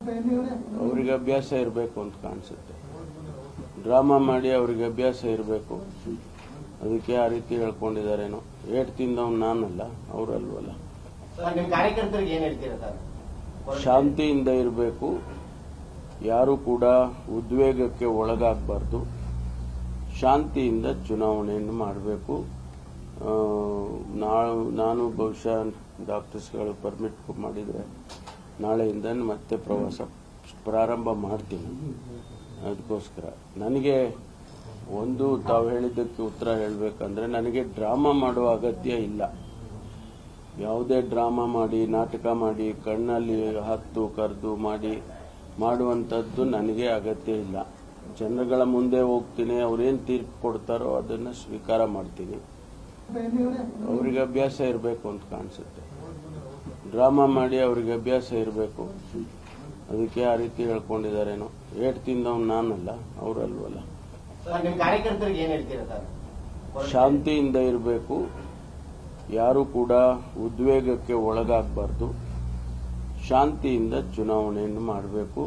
ಅವ್ರಿಗೆ ಅಭ್ಯಾಸ ಇರಬೇಕು ಅಂತ ಕಾಣಿಸುತ್ತೆ ಡ್ರಾಮಾ ಮಾಡಿ ಅವ್ರಿಗೆ ಅಭ್ಯಾಸ ಇರಬೇಕು ಅದಕ್ಕೆ ಆ ರೀತಿ ಹೇಳ್ಕೊಂಡಿದ್ದಾರೇನೋ ಏಟ್ ತಿಂದವ್ ನಾನಲ್ಲ ಅವರಲ್ವಲ್ಲ ಸರ್ ನಿಮ್ ಕಾರ್ಯಕರ್ತರಿಗೆ ಏನ್ ಹೇಳ್ತೀರಾ ಸರ್ ಶಾಂತಿಯಿಂದ ಇರಬೇಕು ಯಾರು ಕೂಡ ಉದ್ವೇಗಕ್ಕೆ ಒಳಗಾಗಬಾರ್ದು ಶಾಂತಿಯಿಂದ ಚುನಾವಣೆಯನ್ನು ಮಾಡಬೇಕು ನಾನು ಬಹುಶಃ ಡಾಕ್ಟರ್ಸ್ಗಳು ಪರ್ಮಿಟ್ ಮಾಡಿದರೆ ನಾಳೆಯಿಂದ ಮತ್ತೆ ಪ್ರವಾಸ ಪ್ರಾರಂಭ ಮಾಡ್ತೀನಿ ಅದಕ್ಕೋಸ್ಕರ ನನಗೆ ಒಂದು ತಾವು ಹೇಳಿದ್ದಕ್ಕೆ ಉತ್ತರ ಹೇಳಬೇಕಂದ್ರೆ ನನಗೆ ಡ್ರಾಮಾ ಮಾಡುವ ಅಗತ್ಯ ಇಲ್ಲ ಯಾವುದೇ ಡ್ರಾಮಾ ಮಾಡಿ ನಾಟಕ ಮಾಡಿ ಕಣ್ಣಲ್ಲಿ ಹತ್ತು ಕರೆದು ಮಾಡಿ ಮಾಡುವಂಥದ್ದು ನನಗೆ ಅಗತ್ಯ ಇಲ್ಲ ಜನಗಳ ಮುಂದೆ ಹೋಗ್ತೀನಿ ಅವ್ರೇನು ತೀರ್ಪು ಕೊಡ್ತಾರೋ ಅದನ್ನು ಸ್ವೀಕಾರ ಮಾಡ್ತೀನಿ ಅವ್ರಿಗೆ ಅಭ್ಯಾಸ ಇರಬೇಕು ಅಂತ ಕಾಣಿಸುತ್ತೆ ಡ್ರಾಮಾ ಮಾಡಿ ಅವ್ರಿಗೆ ಅಭ್ಯಾಸ ಇರಬೇಕು ಅದಕ್ಕೆ ಆ ರೀತಿ ಹೇಳ್ಕೊಂಡಿದ್ದಾರೇನೋ ಏಟ್ ತಿಂದವ್ ನಾನಲ್ಲ ಅವರಲ್ವಲ್ಲ ಸರ್ ನಿಮ್ ಕಾರ್ಯಕರ್ತರಿಗೆ ಏನ್ ಹೇಳ್ತೀರಾ ಸರ್ ಶಾಂತಿಯಿಂದ ಇರಬೇಕು ಯಾರು ಕೂಡ ಉದ್ವೇಗಕ್ಕೆ ಒಳಗಾಗಬಾರ್ದು ಶಾಂತಿಯಿಂದ ಚುನಾವಣೆಯನ್ನು ಮಾಡಬೇಕು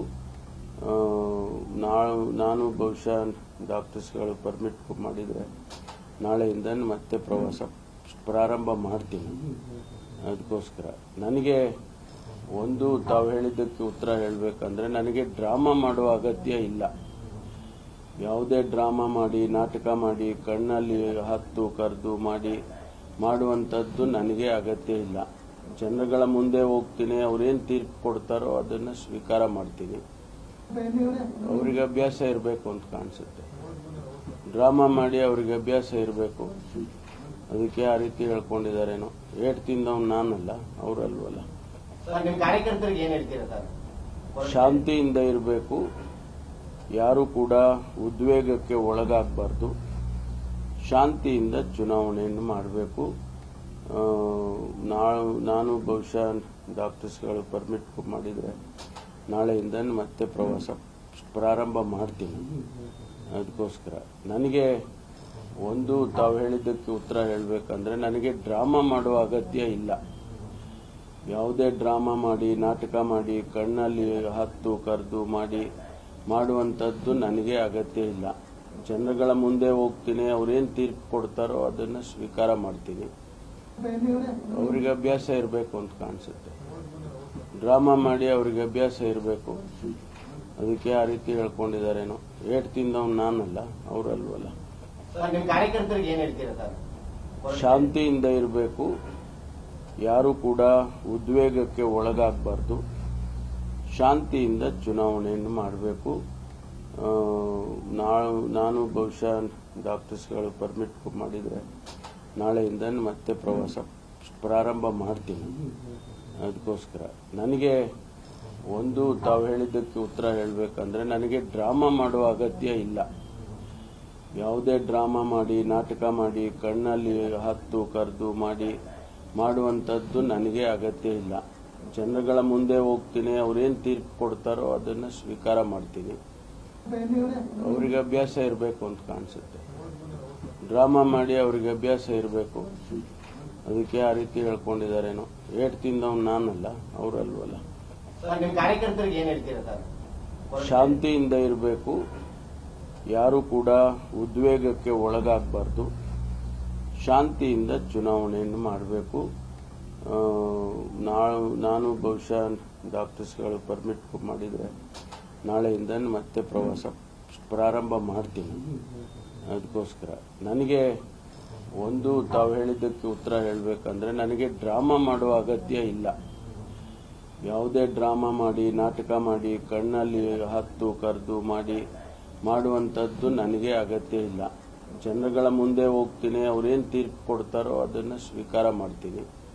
ನಾನು ಬಹುಶಃ ಡಾಕ್ಟರ್ಸ್ಗಳು ಪರ್ಮಿಟ್ ಮಾಡಿದರೆ ನಾಳೆಯಿಂದ ಮತ್ತೆ ಪ್ರವಾಸ ಪ್ರಾರಂಭ ಮಾಡ್ತೀನಿ ಅದಕ್ಕೋಸ್ಕರ ನನಗೆ ಒಂದು ತಾವು ಹೇಳಿದ್ದಕ್ಕೆ ಉತ್ತರ ಹೇಳಬೇಕಂದ್ರೆ ನನಗೆ ಡ್ರಾಮಾ ಮಾಡುವ ಅಗತ್ಯ ಇಲ್ಲ ಯಾವುದೇ ಡ್ರಾಮಾ ಮಾಡಿ ನಾಟಕ ಮಾಡಿ ಕಣ್ಣಲ್ಲಿ ಹತ್ತು ಕರೆದು ಮಾಡಿ ಮಾಡುವಂಥದ್ದು ನನಗೆ ಅಗತ್ಯ ಇಲ್ಲ ಜನಗಳ ಮುಂದೆ ಹೋಗ್ತೀನಿ ಅವ್ರೇನು ತೀರ್ಪು ಕೊಡ್ತಾರೋ ಅದನ್ನು ಸ್ವೀಕಾರ ಮಾಡ್ತೀನಿ ಅವ್ರಿಗೆ ಅಭ್ಯಾಸ ಇರಬೇಕು ಅಂತ ಕಾಣಿಸುತ್ತೆ ಡ್ರಾಮಾ ಮಾಡಿ ಅವ್ರಿಗೆ ಅಭ್ಯಾಸ ಇರಬೇಕು ಅದಕ್ಕೆ ಆ ರೀತಿ ಹೇಳ್ಕೊಂಡಿದ್ದಾರೇನೋ ಏಟ್ ತಿಂದವ್ ನಾನಲ್ಲ ಅವರಲ್ವಲ್ಲ ಸರ್ ನಿಮ್ ಕಾರ್ಯಕರ್ತರಿಗೆ ಏನ್ ಹೇಳ್ತೀರಾ ಸರ್ ಶಾಂತಿಯಿಂದ ಇರಬೇಕು ಯಾರು ಕೂಡ ಉದ್ವೇಗಕ್ಕೆ ಒಳಗಾಗಬಾರ್ದು ಶಾಂತಿಯಿಂದ ಚುನಾವಣೆಯನ್ನು ಮಾಡಬೇಕು ನಾನು ಬಹುಶಃ ಡಾಕ್ಟರ್ಸ್ಗಳು ಪರ್ಮಿಟ್ ಮಾಡಿದರೆ ನಾಳೆಯಿಂದ ಮತ್ತೆ ಪ್ರವಾಸ ಪ್ರಾರಂಭ ಮಾಡ್ತೀನಿ ಅದಕ್ಕೋಸ್ಕರ ನನಗೆ ಒಂದು ತಾವು ಹೇಳಿದ್ದಕ್ಕೆ ಉತ್ತರ ಹೇಳಬೇಕಂದ್ರೆ ನನಗೆ ಡ್ರಾಮಾ ಮಾಡುವ ಅಗತ್ಯ ಇಲ್ಲ ಯಾವುದೇ ಡ್ರಾಮಾ ಮಾಡಿ ನಾಟಕ ಮಾಡಿ ಕಣ್ಣಲ್ಲಿ ಹತ್ತು ಕರೆದು ಮಾಡಿ ಮಾಡುವಂಥದ್ದು ನನಗೆ ಅಗತ್ಯ ಇಲ್ಲ ಜನಗಳ ಮುಂದೆ ಹೋಗ್ತೀನಿ ಅವ್ರೇನು ತೀರ್ಪು ಕೊಡ್ತಾರೋ ಅದನ್ನು ಸ್ವೀಕಾರ ಮಾಡ್ತೀನಿ ಅವ್ರಿಗೆ ಅಭ್ಯಾಸ ಇರಬೇಕು ಅಂತ ಕಾಣಿಸುತ್ತೆ ಡ್ರಾಮಾ ಮಾಡಿ ಅವ್ರಿಗೆ ಅಭ್ಯಾಸ ಇರಬೇಕು ಅದಕ್ಕೆ ಆ ರೀತಿ ಹೇಳ್ಕೊಂಡಿದ್ದಾರೇನೋ ಏಟ್ ತಿಂದವ್ ನಾನಲ್ಲ ಅವರಲ್ವಲ್ಲ ಸರ್ ನಿಮ್ ಕಾರ್ಯಕರ್ತರಿಗೆ ಏನ್ ಹೇಳ್ತೀರಾ ಸರ್ ಶಾಂತಿಯಿಂದ ಇರಬೇಕು ಯಾರು ಕೂಡ ಉದ್ವೇಗಕ್ಕೆ ಒಳಗಾಗಬಾರ್ದು ಶಾಂತಿಯಿಂದ ಚುನಾವಣೆಯನ್ನು ಮಾಡಬೇಕು ನಾನು ಬಹುಶಃ ಡಾಕ್ಟರ್ಸ್ಗಳು ಪರ್ಮಿಟ್ ಮಾಡಿದರೆ ನಾಳೆಯಿಂದ ಮತ್ತೆ ಪ್ರವಾಸ ಪ್ರಾರಂಭ ಮಾಡ್ತೀನಿ ಅದಕ್ಕೋಸ್ಕರ ನನಗೆ ಒಂದು ತಾವು ಹೇಳಿದ್ದಕ್ಕೆ ಉತ್ತರ ಹೇಳಬೇಕಂದ್ರೆ ನನಗೆ ಡ್ರಾಮಾ ಮಾಡುವ ಅಗತ್ಯ ಇಲ್ಲ ಯಾವುದೇ ಡ್ರಾಮಾ ಮಾಡಿ ನಾಟಕ ಮಾಡಿ ಕಣ್ಣಲ್ಲಿ ಹತ್ತು ಕರೆದು ಮಾಡಿ ಮಾಡುವಂಥದ್ದು ನನಗೆ ಅಗತ್ಯ ಇಲ್ಲ ಜನಗಳ ಮುಂದೆ ಹೋಗ್ತೀನಿ ಅವ್ರೇನು ತೀರ್ಪು ಕೊಡ್ತಾರೋ ಅದನ್ನು ಸ್ವೀಕಾರ ಮಾಡ್ತೀನಿ ಅವ್ರಿಗೆ ಅಭ್ಯಾಸ ಇರಬೇಕು ಅಂತ ಕಾಣಿಸುತ್ತೆ ಡ್ರಾಮಾ ಮಾಡಿ ಅವ್ರಿಗೆ ಅಭ್ಯಾಸ ಇರಬೇಕು ಅದಕ್ಕೆ ಆ ರೀತಿ ಹೇಳ್ಕೊಂಡಿದ್ದಾರೇನೋ ಏಟ್ ತಿಂದವ್ ನಾನಲ್ಲ ಅವರಲ್ವಲ್ಲ ಸರ್ ನಿಮ್ ಕಾರ್ಯಕರ್ತರಿಗೆ ಏನ್ ಹೇಳ್ತೀರಾ ಸರ್ ಶಾಂತಿಯಿಂದ ಇರಬೇಕು ಯಾರು ಕೂಡ ಉದ್ವೇಗಕ್ಕೆ ಒಳಗಾಗಬಾರ್ದು ಶಾಂತಿಯಿಂದ ಚುನಾವಣೆಯನ್ನು ಮಾಡಬೇಕು ನಾನು ಬಹುಶಃ ಡಾಕ್ಟರ್ಸ್ಗಳು ಪರ್ಮಿಟ್ ಮಾಡಿದರೆ ನಾಳೆಯಿಂದ ಮತ್ತೆ ಪ್ರವಾಸ ಪ್ರಾರಂಭ ಮಾಡ್ತೀನಿ ಅದಕ್ಕೋಸ್ಕರ ನನಗೆ ಒಂದು ತಾವು ಹೇಳಿದ್ದಕ್ಕೆ ಉತ್ತರ ಹೇಳಬೇಕಂದ್ರೆ ನನಗೆ ಡ್ರಾಮಾ ಮಾಡುವ ಅಗತ್ಯ ಇಲ್ಲ ಯಾವುದೇ ಡ್ರಾಮಾ ಮಾಡಿ ನಾಟಕ ಮಾಡಿ ಕಣ್ಣಲ್ಲಿ ಹತ್ತು ಕರೆದು ಮಾಡಿ ಮಾಡುವಂಥದ್ದು ನನಗೆ ಅಗತ್ಯ ಇಲ್ಲ ಜನಗಳ ಮುಂದೆ ಹೋಗ್ತೀನಿ ಅವ್ರೇನು ತೀರ್ಪು ಕೊಡ್ತಾರೋ ಅದನ್ನು ಸ್ವೀಕಾರ ಮಾಡ್ತೀನಿ